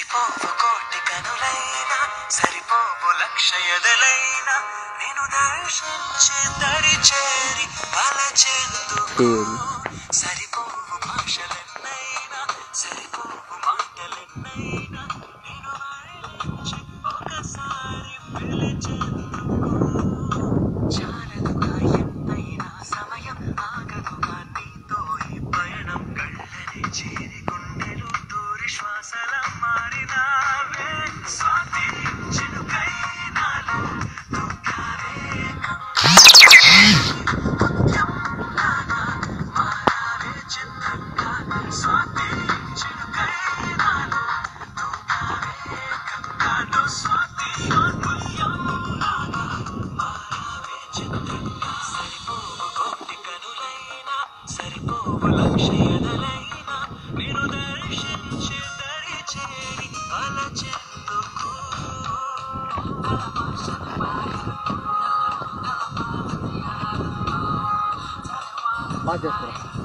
సరిపోవు కోటి కనులైనా సరిపోవు లక్ష ఎదలైనా నేను దర్శించే దరి చేరి వలచెందుకు సరిపోవు భాషలెన్నైనా సరిపోవు మాటలెన్నైనా నేను వర్ణించి ఒకసారి పిలిచెందుకు చాలదుగా ఎంతైనా సమయం ఆగదుగా నీతో ఈ పయనం కళ్ళని చేరి గుండెలు దూరి శ్వాసల మారినావే స్వాతి చినుకైనాలో దుఃఖాలే ముత్యం లాగా మారావే చిత్రంగా స్వాతి చినుకైనాలో దుఃఖాలే గంగాలో స్వాతి ముత్యం లాగా మారావే చిత్రంగా సరిపోవు కోటి కనులైనా సరిపోవు లక్ష ఎదలైనా నేను దర్శించే దరి చేరి అలచెందుకు బాగా చేస్తారా